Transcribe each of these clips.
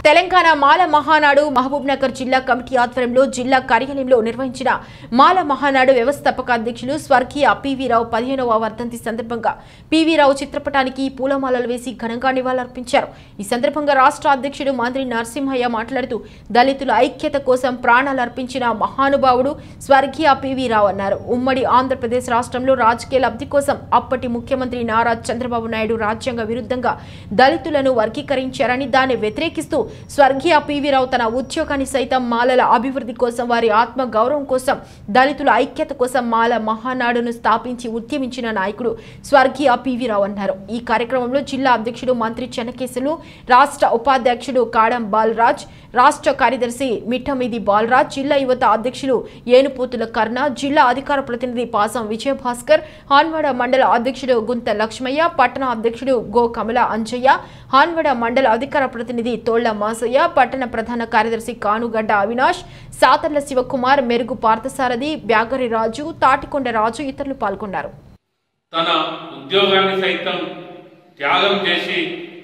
తెలంగాణ మాల మహానాడు మహబూబ్ నగర్ జిల్లా కమిటీ ఆధ్వర్యంలో జిల్లా కార్యాలయంలో నిర్వహించిన మాల మహానాడు వ్యవస్థాపక అధ్యక్షులు స్వర్గీయ పివి రావు పదిహేనవ వర్ధంతి సందర్భంగా పివి రావు చిత్రపటానికి పూలమాలలు వేసి ఘనంగా నివాళులర్పించారు ఈ సందర్భంగా రాష్ట్ర అధ్యక్షుడు మంత్రి నరసింహయ్య మాట్లాడుతూ దళితుల ఐక్యత కోసం ప్రాణాలు అర్పించిన మహానుభావుడు స్వర్గీయ పివి రావు అన్నారు ఉమ్మడి ఆంధ్రప్రదేశ్ రాష్ట్రంలో రాజకీయ లబ్ధి కోసం అప్పటి ముఖ్యమంత్రి నారా చంద్రబాబు నాయుడు రాజ్యాంగ విరుద్ధంగా దళితులను వర్గీకరించారని దాన్ని వ్యతిరేకిస్తూ స్వర్గీయ పివి రావు తన ఉద్యోగాన్ని సైతం మాలల అభివృద్ధి కోసం వారి ఆత్మ గౌరవం కోసం దళితుల ఐక్యత కోసం మాల మహానాడును స్థాపించి ఉద్యమించిన నాయకుడు స్వర్గీయ పివి రావు అన్నారు ఈ కార్యక్రమంలో జిల్లా అధ్యక్షుడు మంత్రి చెన్నకేశులు రాష్ట్ర ఉపాధ్యక్షుడు కాడం బాలరాజ్ రాష్ట్ర కార్యదర్శి మిఠమిది బాలరాజ్ జిల్లా యువత అధ్యక్షులు ఏనుపోతుల కర్ణ జిల్లా అధికార ప్రతినిధి పాసం విజయభాస్కర్ హాన్వాడ మండల అధ్యక్షుడు గుంత లక్ష్మయ్య పట్టణ అధ్యక్షుడు గో కమల అంజయ్య హాన్వాడ మండల అధికార ప్రతినిధి తోళ్ల మాసయ్య పట్టణ ప్రధాన కార్యదర్శి కానుగడ్డ అవినాష్ సాతర్ల శివకుమార్ మెరుగు పార్థసారథి బ్యాగరి రాజు తాటికొండ రాజు ఇతరులు పాల్గొన్నారు తన ఉద్యోగాన్ని సైతం త్యాగం చేసి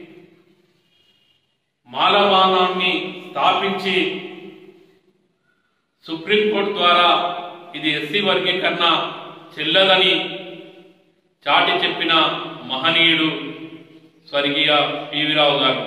మాలమానాన్ని స్థాపించి సుప్రీంకోర్టు ద్వారా ఇది ఎస్సీ వర్గీకరణ చెల్లదని చాటి చెప్పిన మహనీయుడు స్వర్గీయ పివిరావు గారు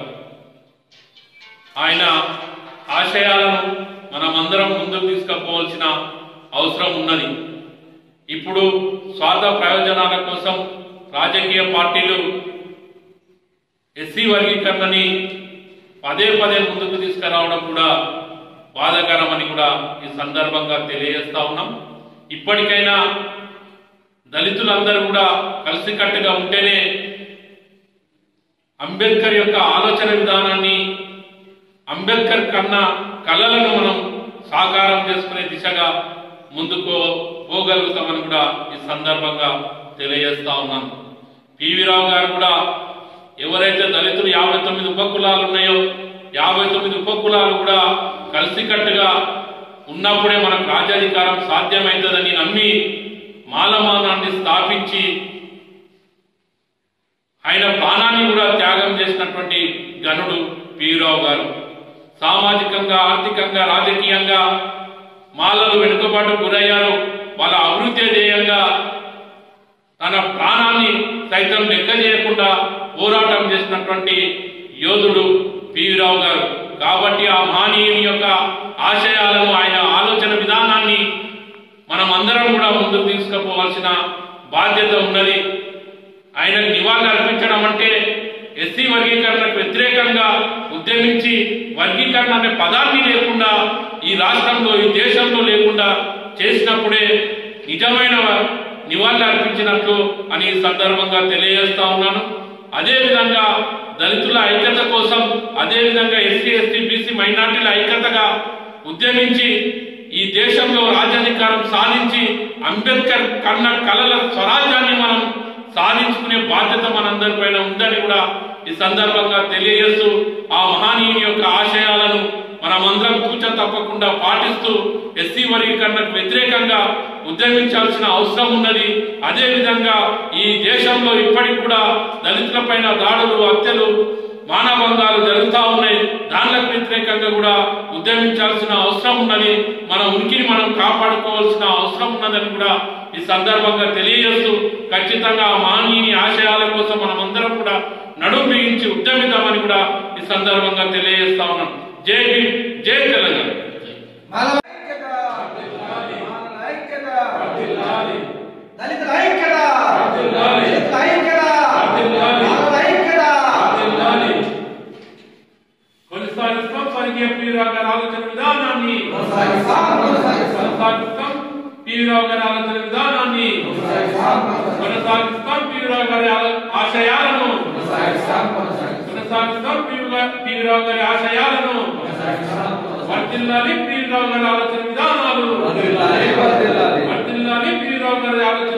ఆయన ఆశయాలను మనమందరం ముందుకు తీసుకుపోవాల్సిన అవసరం ఉన్నది ఇప్పుడు స్వార్థ ప్రయోజనాల కోసం రాజకీయ పార్టీలు ఎస్సీ వర్గీకరణని పదే పదే ముందుకు తీసుకురావడం కూడా బాధాకరమని కూడా ఈ సందర్భంగా తెలియజేస్తా ఉన్నాం ఇప్పటికైనా దళితులందరూ కూడా కలిసికట్టుగా ఉంటేనే అంబేద్కర్ యొక్క ఆలోచన విధానాన్ని అంబేద్కర్ కన్నా కళలను మనం సాకారం చేసుకునే దిశగా ముందుకు పోగలుగుతామని కూడా ఈ సందర్భంగా తెలియజేస్తా ఉన్నాను పివి రావు గారు కూడా ఎవరైతే దళితులు యాభై తొమ్మిది ఉపకులాలు ఉన్నాయో యాభై తొమ్మిది ఉపకులాలు కూడా కలిసికట్టుగా ఉన్నప్పుడే మనకు రాజ్యాధికారం సాధ్యమవుతుందని నమ్మి మాలమానాన్ని స్థాపించి ఆయన ప్రాణాన్ని కూడా త్యాగం చేసినటువంటి గనుడు పీరావు గారు సామాజికంగా ఆర్థికంగా రాజకీయంగా మాలలు వెనుకబాటు గురయ్యారు వాళ్ళ అభివృద్ధి ధ్యేయంగా తన ప్రాణాన్ని సైతం లెక్క చేయకుండా పోరాటం చేసినటువంటి యోధుడు పీరావు గారు కాబట్టి ఆ మహనీయుని యొక్క ఆశయాలను ఆయన ఆలోచన విధానాన్ని మనం అందరం కూడా ముందుకు తీసుకుపోవాల్సిన బాధ్యత ఉన్నది ఆయనకు నివాళులు అర్పించడం అంటే ఎస్సీ వర్గీకరణకు వ్యతిరేకంగా ఉద్యమించి వర్గీకరణ అనే పదాన్ని లేకుండా ఈ రాష్ట్రంలో ఈ దేశంలో లేకుండా చేసినప్పుడే నిజమైన నివాళులు అర్పించినట్లు అని ఈ సందర్భంగా తెలియజేస్తా ఉన్నాను అదేవిధంగా దళితుల ఐక్యత కోసం అదేవిధంగా ఎస్సీ ఎస్టీ బీసీ మైనార్టీల ఐక్యతగా ఉద్యమించి ఈ దేశంలో రాజ్యాధికారం సాధించి అంబేద్కర్ కన్న కలల స్వరాజ్యాన్ని మనం సాధించుకునే బాధ్యత మనందరిపైన ఉందని కూడా ఈ సందర్భంగా తెలియజేస్తూ ఆ మహనీయుని యొక్క ఆశయాలను మనమందరం తూచ తప్పకుండా పాటిస్తూ ఎస్సీ వర్గీకరణకు వ్యతిరేకంగా ఉద్యమించాల్సిన అవసరం ఉన్నది అదేవిధంగా ఈ దేశంలో ఇప్పటికి కూడా దళితులపైన దాడులు హత్యలు మానభంగాలు జరుగుతూ ఉన్నాయి దానికి వ్యతిరేకంగా కూడా ఉద్యమించాల్సిన అవసరం ఉన్నది మన ఉనికిని మనం కాపాడుకోవాల్సిన అవసరం ఉన్నదని కూడా ఈ సందర్భంగా తెలియజేస్తూ ఖచ్చితంగా ఆ మహనీయుని ఆశయాల కోసం మనం అందరం కూడా నడుం బిగించి ఉద్యమిద్దామని కూడా ఈ సందర్భంగా తెలియజేస్తా ఉన్నాం జై భీమ్ జై తెలంగాణ మానవ ఐక్యత మానవ ఐక్యత దళితుల ఐక్యత దళితుల ఐక్యత మానవ ఐక్యత కొనసాగిస్తాం స్వర్గీయ పీరావు గారి ఆలోచన విధానాన్ని కొనసాగిస్తాం, కొనసాగిస్తాం. కొనసాగిస్తాం పీరావు గారి ఆలోచన విధానాన్ని కొనసాగిస్తాం పీరావు గారి ఆ- ఆశయాలను కొనసాగిస్తాం, కొనసాగిస్తాం. కొనసాగిస్తాం పీరుగా- పీరావు గారి ఆశయాలను వర్తిల్లాలి పీరావు గారి ఆలోచన విధానాలు వర్ధిల్లాలి, వర్ధిల్లాలి. వర్తిల్లాలి పీరావు గారి ఆలోచన